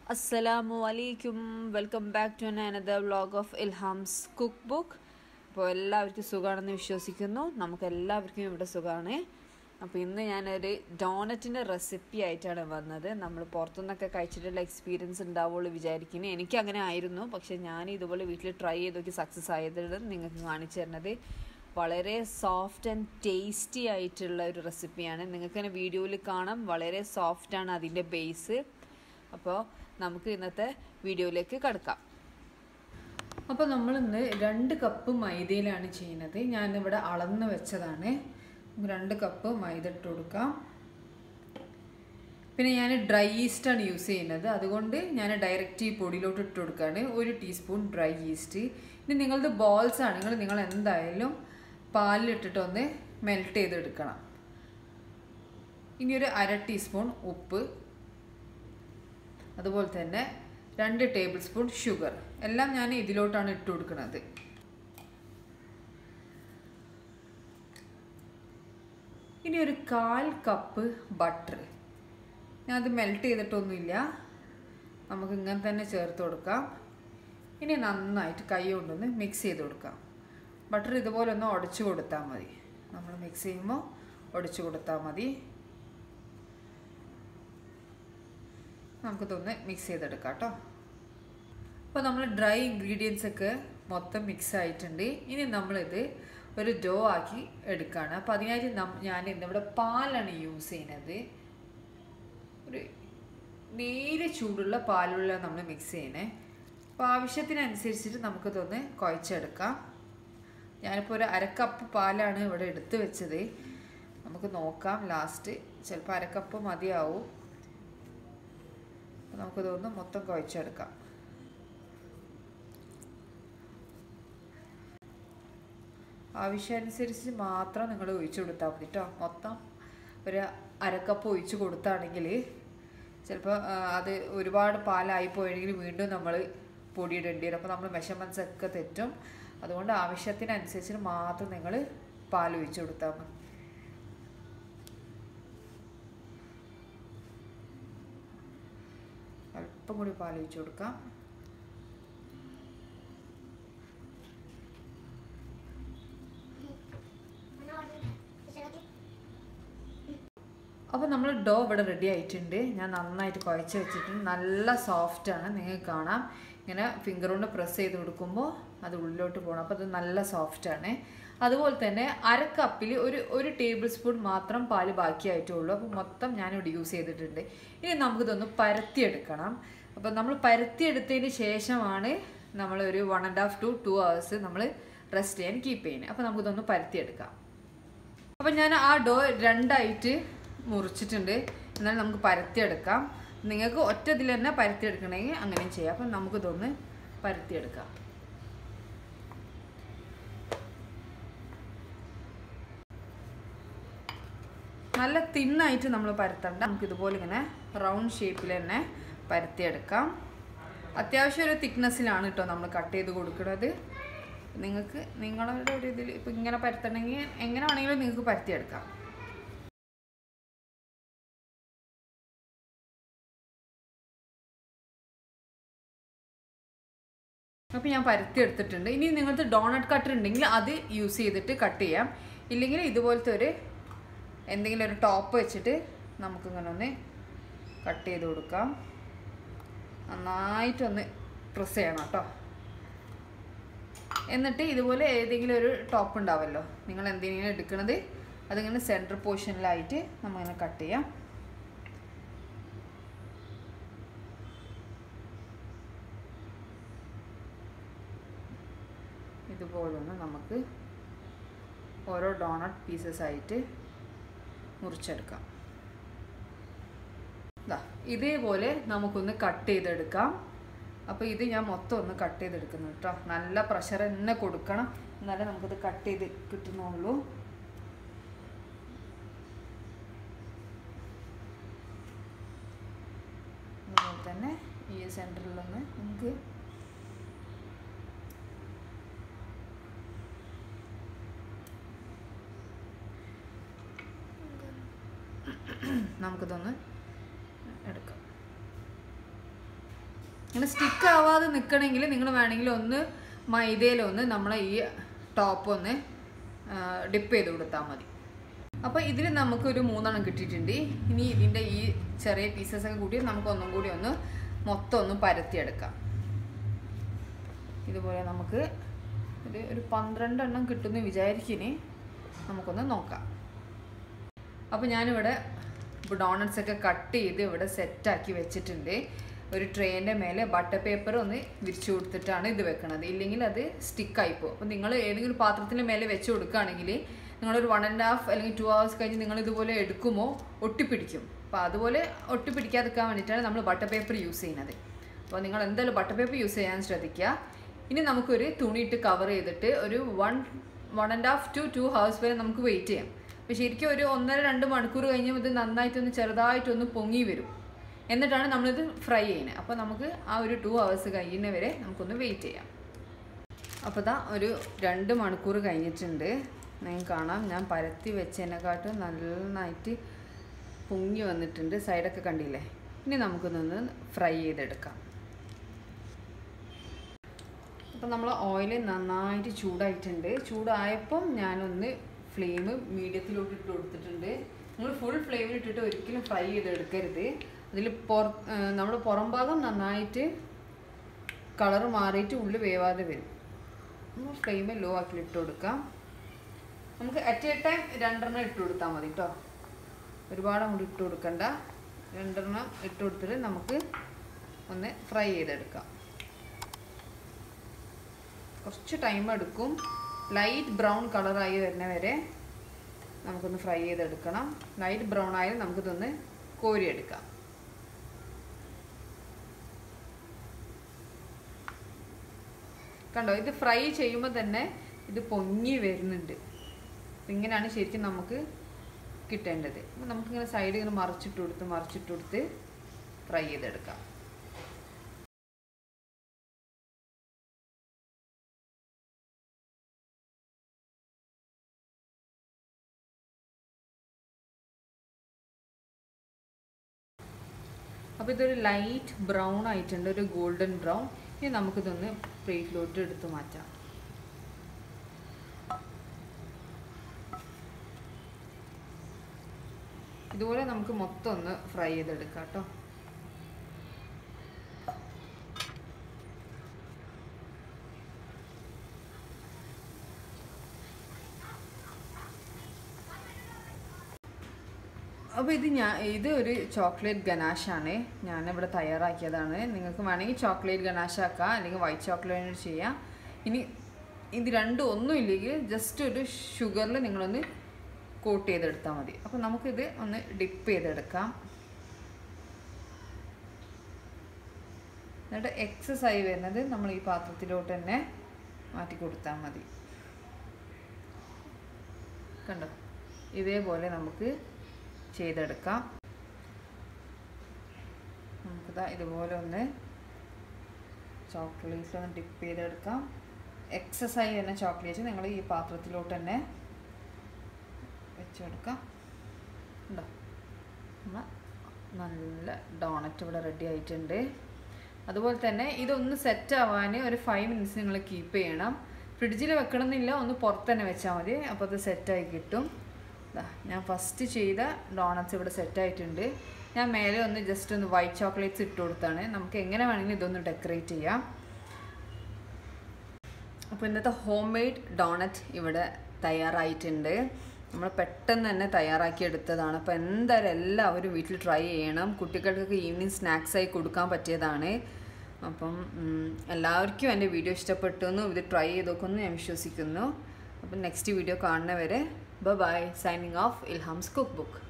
അസ്സലാമു അലൈക്കും welcome back to another vlog of Ilham's cook book അപ്പോൾ എല്ലാവർക്കും സുഖമാണെന്ന് വിശ്വസിക്കുന്നു നമുക്ക് എല്ലാവർക്കും ഇവിടെ സുഖമാണ് അപ്പോൾ ഇന്ന് ഞാനൊരു ഡോണറ്റിൻ്റെ റെസിപ്പി ആയിട്ടാണ് വന്നത് നമ്മൾ പുറത്തുനിന്നൊക്കെ കഴിച്ചിട്ടുള്ള എക്സ്പീരിയൻസ് ഉണ്ടാവുള്ളൂ വിചാരിക്കുന്നത് എനിക്ക് അങ്ങനെ ആയിരുന്നു പക്ഷേ ഞാൻ ഇതുപോലെ വീട്ടിൽ ട്രൈ ചെയ്ത് നോക്കി സക്സസ് ആയത് നിങ്ങൾക്ക് കാണിച്ചു തരുന്നത് വളരെ സോഫ്റ്റ് ആൻഡ് ടേസ്റ്റി ആയിട്ടുള്ള ഒരു റെസിപ്പിയാണ് നിങ്ങൾക്ക് തന്നെ വീഡിയോയിൽ കാണാം വളരെ സോഫ്റ്റാണ് അതിൻ്റെ ബേസ് അപ്പോൾ നമുക്ക് ഇന്നത്തെ വീഡിയോയിലേക്ക് കടക്കാം അപ്പോൾ നമ്മൾ ഇന്ന് രണ്ട് കപ്പ് മൈദയിലാണ് ചെയ്യുന്നത് ഞാനിവിടെ അളന്ന് വെച്ചതാണ് രണ്ട് കപ്പ് മൈദ ഇട്ട് കൊടുക്കാം പിന്നെ ഞാൻ ഡ്രൈ ഈസ്റ്റാണ് യൂസ് ചെയ്യുന്നത് അതുകൊണ്ട് ഞാൻ ഡയറക്റ്റ് ഈ പൊടിയിലോട്ട് ഇട്ട് കൊടുക്കുകയാണ് ഒരു ടീസ്പൂൺ ഡ്രൈ ഈസ്റ്റ് ഇനി നിങ്ങളത് ബോൾസ് ആണെങ്കിൽ നിങ്ങൾ എന്തായാലും പാലിലിട്ടിട്ട് ഒന്ന് മെൽറ്റ് ചെയ്തെടുക്കണം ഇനി ഒരു അര ടീസ്പൂൺ ഉപ്പ് അതുപോലെ തന്നെ രണ്ട് ടേബിൾ സ്പൂൺ ഷുഗർ എല്ലാം ഞാൻ ഇതിലോട്ടാണ് ഇട്ട് കൊടുക്കുന്നത് ഇനി ഒരു കാൽ കപ്പ് ബട്ടർ ഞാൻ അത് മെൽറ്റ് ചെയ്തിട്ടൊന്നുമില്ല നമുക്ക് ഇങ്ങനെ തന്നെ ചേർത്ത് കൊടുക്കാം ഇനി നന്നായിട്ട് കൈ കൊണ്ടൊന്ന് മിക്സ് ചെയ്ത് കൊടുക്കാം ബട്ടർ ഇതുപോലെ ഒന്ന് ഉടച്ചു കൊടുത്താൽ മതി നമ്മൾ മിക്സ് ചെയ്യുമ്പോൾ ഉടച്ചു കൊടുത്താൽ മതി നമുക്കിതൊന്ന് മിക്സ് ചെയ്തെടുക്കാം കേട്ടോ അപ്പോൾ നമ്മൾ ഡ്രൈ ഇൻഗ്രീഡിയൻസ് ഒക്കെ മൊത്തം മിക്സ് ആയിട്ടുണ്ട് ഇനി നമ്മളിത് ഒരു ഡോ ആക്കി എടുക്കുകയാണ് അപ്പോൾ അതിനായിട്ട് ഞാൻ ഇന്നിവിടെ പാലാണ് യൂസ് ചെയ്യുന്നത് ഒരു നേരെ ചൂടുള്ള പാലുള്ള നമ്മൾ മിക്സ് ചെയ്യണേ അപ്പോൾ ആവശ്യത്തിനനുസരിച്ചിട്ട് നമുക്കിതൊന്ന് കുഴച്ചെടുക്കാം ഞാനിപ്പോൾ ഒരു അരക്കപ്പ് പാലാണ് ഇവിടെ എടുത്ത് വെച്ചത് നമുക്ക് നോക്കാം ലാസ്റ്റ് ചിലപ്പോൾ അരക്കപ്പ് മതിയാവും നമുക്കിതൊന്ന് മൊത്തം കുഴച്ചെടുക്കാം ആവശ്യാനുസരിച്ച് മാത്രം നിങ്ങൾ ഒഴിച്ചു കൊടുത്താൽ മതി കേട്ടോ മൊത്തം ഒരു അരക്കപ്പ് ഒഴിച്ച് കൊടുത്താണെങ്കിൽ ചിലപ്പോൾ അത് ഒരുപാട് പാലായി പോയെങ്കിൽ വീണ്ടും നമ്മൾ പൊടിയിടേണ്ടി വരും അപ്പോൾ നമ്മൾ മെഷർമെൻറ്റ്സ് ഒക്കെ തെറ്റും അതുകൊണ്ട് ആവശ്യത്തിനനുസരിച്ച് മാത്രം നിങ്ങൾ പാൽ ഒഴിച്ചു കൊടുത്താൽ മതി അല്പം കൂടി പാൽ ഒഴിച്ചു കൊടുക്കാം അപ്പോൾ നമ്മൾ ഡോ ഇവിടെ റെഡി ആയിട്ടുണ്ട് ഞാൻ നന്നായിട്ട് കുഴച്ച് വെച്ചിട്ടുണ്ട് നല്ല സോഫ്റ്റാണ് നിങ്ങൾക്ക് കാണാം ഇങ്ങനെ ഫിംഗർ കൊണ്ട് പ്രസ് ചെയ്ത് കൊടുക്കുമ്പോൾ അത് ഉള്ളിലോട്ട് പോകണം അപ്പോൾ അത് നല്ല സോഫ്റ്റാണ് അതുപോലെ തന്നെ അര കപ്പിൽ ഒരു ഒരു ടേബിൾ സ്പൂൺ മാത്രം പാല് ബാക്കിയായിട്ടുള്ളൂ അപ്പോൾ മൊത്തം ഞാനിവിടെ യൂസ് ചെയ്തിട്ടുണ്ട് ഇനി നമുക്കിതൊന്ന് പരത്തിയെടുക്കണം അപ്പോൾ നമ്മൾ പരത്തിയെടുത്തതിന് ശേഷമാണ് നമ്മൾ ഒരു one and half two two hours നമ്മൾ റെസ്റ്റ് ചെയ്യാൻ കീപ്പ് ചെയ്യുന്നത് അപ്പോൾ നമുക്കിതൊന്ന് പരത്തിയെടുക്കാം അപ്പോൾ ഞാൻ ആ ഡോ രണ്ടായിട്ട് മുറിച്ചിട്ടുണ്ട് എന്നാലും നമുക്ക് പരത്തിയെടുക്കാം നിങ്ങൾക്ക് ഒറ്റ ഇതിൽ തന്നെ പരത്തിയെടുക്കണമെങ്കിൽ അങ്ങനെയും ചെയ്യാം അപ്പം നമുക്കിതൊന്ന് പരത്തിയെടുക്കാം നല്ല തിന്നായിട്ട് നമ്മൾ പരത്തണ്ട നമുക്ക് ഇതുപോലെ ഇങ്ങനെ റൗണ്ട് ഷേപ്പിൽ തന്നെ പരത്തിയെടുക്കാം അത്യാവശ്യം ഒരു തിക്നെസ്സിലാണ് കേട്ടോ നമ്മൾ കട്ട് ചെയ്ത് കൊടുക്കുന്നത് നിങ്ങൾക്ക് നിങ്ങളുടെ ഒരു ഇതിൽ ഇപ്പം ഇങ്ങനെ പരത്തണമെങ്കിൽ എങ്ങനെ വേണമെങ്കിലും നിങ്ങൾക്ക് പരത്തിയെടുക്കാം അപ്പോൾ ഞാൻ പരത്തി എടുത്തിട്ടുണ്ട് ഇനി നിങ്ങൾക്ക് ഡോണട്ട് കട്ടർ ഉണ്ടെങ്കിൽ അത് യൂസ് ചെയ്തിട്ട് കട്ട് ചെയ്യാം ഇല്ലെങ്കിൽ ഇതുപോലത്തെ ഒരു എന്തെങ്കിലും ഒരു ടോപ്പ് വെച്ചിട്ട് നമുക്കിങ്ങനെ ഒന്ന് കട്ട് ചെയ്ത് കൊടുക്കാം നന്നായിട്ടൊന്ന് പ്രസ് ചെയ്യണം കേട്ടോ എന്നിട്ട് ഇതുപോലെ ഏതെങ്കിലും ഒരു ടോപ്പ് ഉണ്ടാവുമല്ലോ നിങ്ങൾ എന്തെങ്കിലും എടുക്കുന്നത് അതിങ്ങനെ സെൻറ്റർ പോർഷനിലായിട്ട് നമ്മളിങ്ങനെ കട്ട് ചെയ്യാം ഇതുപോലൊന്ന് നമുക്ക് ഓരോ ഡോണട്ട് പീസസ് ആയിട്ട് മുറിച്ചെടുക്കാം ഇതാ ഇതേപോലെ നമുക്കൊന്ന് കട്ട് ചെയ്തെടുക്കാം അപ്പോൾ ഇത് ഞാൻ മൊത്തം ഒന്ന് കട്ട് ചെയ്തെടുക്കുന്നു കേട്ടോ നല്ല പ്രഷർ തന്നെ കൊടുക്കണം എന്നാലേ നമുക്കിത് കട്ട് ചെയ്ത് കിട്ടുന്നുള്ളൂ അതുപോലെ തന്നെ ഈ സെൻറ്ററിലൊന്ന് നമുക്ക് നമുക്കിതൊന്ന് എടുക്കാം ഇങ്ങനെ സ്റ്റിക്ക് ആവാതെ നിൽക്കണമെങ്കിൽ നിങ്ങൾ വേണമെങ്കിൽ ഒന്ന് മൈദയിലൊന്ന് നമ്മളെ ഈ ടോപ്പ് ഒന്ന് ഡിപ്പ് ചെയ്ത് കൊടുത്താൽ മതി അപ്പോൾ ഇതിൽ നമുക്കൊരു മൂന്നെണ്ണം കിട്ടിയിട്ടുണ്ട് ഇനി ഇതിൻ്റെ ഈ ചെറിയ പീസസ് ഒക്കെ കൂട്ടി നമുക്ക് ഒന്നും കൂടി ഒന്ന് മൊത്തം ഒന്ന് പരത്തിയെടുക്കാം ഇതുപോലെ നമുക്ക് ഒരു ഒരു പന്ത്രണ്ടെണ്ണം കിട്ടുമെന്ന് വിചാരിക്കിനി നമുക്കൊന്ന് നോക്കാം അപ്പോൾ ഞാനിവിടെ ഡോണറ്റ്സ് ഒക്കെ കട്ട് ചെയ്ത് ഇവിടെ സെറ്റാക്കി വെച്ചിട്ടുണ്ട് ഒരു ട്രെയിൻ്റെ മേലെ ബട്ടർ പേപ്പർ ഒന്ന് വിരിച്ചു കൊടുത്തിട്ടാണ് ഇത് വെക്കണത് ഇല്ലെങ്കിൽ അത് സ്റ്റിക്കായി പോകും അപ്പോൾ നിങ്ങൾ ഏതെങ്കിലും പാത്രത്തിൻ്റെ മേലെ വെച്ച് കൊടുക്കുകയാണെങ്കിൽ നിങ്ങളൊരു വൺ ആൻഡ് ഹാഫ് അല്ലെങ്കിൽ ടു ഹവേഴ്സ് കഴിഞ്ഞ് നിങ്ങൾ ഇതുപോലെ എടുക്കുമ്പോൾ ഒട്ടിപ്പിടിക്കും അപ്പോൾ അതുപോലെ ഒട്ടിപ്പിടിക്കാതിരിക്കാൻ വേണ്ടിയിട്ടാണ് നമ്മൾ ബട്ടർ പേപ്പർ യൂസ് ചെയ്യുന്നത് അപ്പോൾ നിങ്ങൾ എന്തായാലും ബട്ടർ പേപ്പർ യൂസ് ചെയ്യാൻ ശ്രദ്ധിക്കുക ഇനി നമുക്കൊരു തുണിയിട്ട് കവർ ചെയ്തിട്ട് ഒരു one one and half two two hours വരെ നമുക്ക് വെയിറ്റ് ചെയ്യാം അപ്പോൾ ശരിക്കും ഒരു ഒന്നര രണ്ട് മണിക്കൂർ കഴിഞ്ഞ് ഇത് നന്നായിട്ടൊന്ന് ചെറുതായിട്ടൊന്ന് പൊങ്ങി വരും എന്നിട്ടാണ് നമ്മളിത് ഫ്രൈ ചെയ്യുന്നത് അപ്പോൾ നമുക്ക് ആ ഒരു ടു ഹവേഴ്സ് കഴിയുന്ന വരെ നമുക്കൊന്ന് വെയിറ്റ് ചെയ്യാം അപ്പോൾ ഇതാ ഒരു രണ്ട് മണിക്കൂർ കഴിഞ്ഞിട്ടുണ്ട് നിങ്ങൾക്ക് കാണാം ഞാൻ പരത്തി വെച്ചതിനെക്കാട്ടും നന്നായിട്ട് പൊങ്ങി വന്നിട്ടുണ്ട് സൈഡൊക്കെ കണ്ടില്ലേ ഇനി നമുക്കൊന്നൊന്ന് ഫ്രൈ ചെയ്തെടുക്കാം അപ്പം നമ്മൾ ഓയിൽ നന്നായിട്ട് ചൂടായിട്ടുണ്ട് ചൂടായപ്പം ഞാനൊന്ന് ഫ്ലെയിം മീഡിയത്തിലോട്ട് ഇട്ട് കൊടുത്തിട്ടുണ്ട് നിങ്ങൾ ഫുൾ ഫ്ലെയിമിൽ ഇട്ടിട്ട് ഒരിക്കലും ഫ്രൈ ചെയ്തെടുക്കരുത് അതിൽ പുറ നമ്മുടെ പുറം ഭാഗം നന്നായിട്ട് കളർ മാറിയിട്ട് ഉള്ളിൽ വേവാതെ വരും നമ്മൾ ഫ്ലെയിം ലോ ആക്കി ഇട്ട് കൊടുക്കാം നമുക്ക് അറ്റ് എ ടൈം രണ്ടെണ്ണം ഇട്ട് കൊടുത്താൽ മതി കേട്ടോ ഒരുപാട് അങ്ങോട്ട് ഇട്ട് കൊടുക്കണ്ട രണ്ടെണ്ണം ഇട്ട് കൊടുത്തിട്ട് നമുക്ക് ഒന്ന് ഫ്രൈ ചെയ്തെടുക്കാം കുറച്ച് ടൈം എടുക്കും ലൈറ്റ് ബ്രൗൺ കളറായി വരുന്ന വരെ നമുക്കൊന്ന് ഫ്രൈ ചെയ്തെടുക്കണം ലൈറ്റ് ബ്രൗൺ ആയാലും നമുക്കിതൊന്ന് കോരിയെടുക്കാം കണ്ടോ ഇത് ഫ്രൈ ചെയ്യുമ്പോൾ തന്നെ ഇത് പൊങ്ങി വരുന്നുണ്ട് ഇങ്ങനെയാണ് ശരിക്കും നമുക്ക് കിട്ടേണ്ടത് അപ്പോൾ നമുക്കിങ്ങനെ സൈഡ് ഇങ്ങനെ മറിച്ചിട്ട് കൊടുത്ത് മറിച്ചിട്ട് കൊടുത്ത് ഫ്രൈ ചെയ്തെടുക്കാം അപ്പോൾ ഇതൊരു ലൈറ്റ് ബ്രൗൺ ആയിട്ടുണ്ട് ഒരു ഗോൾഡൻ ബ്രൗൺ ഇനി നമുക്കിതൊന്ന് പ്ലേറ്റിലോട്ട് എടുത്ത് മാറ്റാം ഇതുപോലെ നമുക്ക് മൊത്തം ഒന്ന് ഫ്രൈ ചെയ്തെടുക്കാം കേട്ടോ അപ്പോൾ ഇത് ഞാൻ ഇത് ഒരു ചോക്ലേറ്റ് ഗനാഷാണ് ഞാനിവിടെ തയ്യാറാക്കിയതാണ് നിങ്ങൾക്ക് വേണമെങ്കിൽ ചോക്ലേറ്റ് ഗനാഷ് ആക്കാം അല്ലെങ്കിൽ വൈറ്റ് ചോക്ലേറ്റ് ചെയ്യാം ഇനി ഇത് രണ്ടും ഒന്നും ഇല്ലെങ്കിൽ ജസ്റ്റ് ഒരു ഷുഗറിൽ നിങ്ങളൊന്ന് കോട്ട് ചെയ്തെടുത്താൽ മതി അപ്പോൾ നമുക്കിത് ഒന്ന് ഡിപ്പ് ചെയ്തെടുക്കാം എന്നിട്ട് എക്സസ് ആയി വരുന്നത് നമ്മൾ ഈ പാത്രത്തിലോട്ട് തന്നെ മാറ്റി കൊടുത്താൽ മതി കണ്ടോ ഇതേപോലെ നമുക്ക് ചെയ്തെടുക്കാം നമുക്കിതാ ഇതുപോലെ ഒന്ന് ചോക്ലേറ്റ്സ് ഒന്ന് ഡിപ്പ് ചെയ്തെടുക്കാം എക്സസ് ആയി വരുന്ന ചോക്ലേറ്റ് നിങ്ങൾ ഈ പാത്രത്തിലോട്ട് തന്നെ വെച്ചെടുക്കാം ഉണ്ടോ നമ്മൾ നല്ല ഡോണറ്റ് ഇവിടെ റെഡി ആയിട്ടുണ്ട് അതുപോലെ തന്നെ ഇതൊന്ന് സെറ്റ് ആവാൻ ഒരു ഫൈവ് മിനിറ്റ്സ് നിങ്ങൾ കീപ്പ് ചെയ്യണം ഫ്രിഡ്ജിൽ വെക്കണമെന്നില്ല ഒന്ന് പുറത്ത് തന്നെ വെച്ചാൽ മതി അപ്പോൾ അത് സെറ്റായി കിട്ടും ഞാൻ ഫസ്റ്റ് ചെയ്ത ഡോണറ്റ്സ് ഇവിടെ സെറ്റായിട്ടുണ്ട് ഞാൻ മേലെ ഒന്ന് ജസ്റ്റ് ഒന്ന് വൈറ്റ് ചോക്ലേറ്റ്സ് ഇട്ട് കൊടുത്താണ് നമുക്ക് എങ്ങനെ വേണമെങ്കിലും ഇതൊന്ന് ഡെക്കറേറ്റ് ചെയ്യാം അപ്പോൾ ഇന്നത്തെ ഹോം മെയ്ഡ് ഡോണറ്റ് ഇവിടെ തയ്യാറായിട്ടുണ്ട് നമ്മൾ പെട്ടെന്ന് തന്നെ തയ്യാറാക്കി എടുത്തതാണ് അപ്പോൾ എന്തായാലും എല്ലാവരും വീട്ടിൽ ട്രൈ ചെയ്യണം കുട്ടികൾക്കൊക്കെ ഈവനിങ് സ്നാക്സായി കൊടുക്കാൻ പറ്റിയതാണ് അപ്പം എല്ലാവർക്കും എൻ്റെ വീഡിയോ ഇഷ്ടപ്പെട്ടു എന്ന് ഇത് ട്രൈ ചെയ്ത് നോക്കുമെന്ന് ഞാൻ വിശ്വസിക്കുന്നു അപ്പം നെക്സ്റ്റ് വീഡിയോ കാണുന്നവരെ bye signing off Ilham's cook book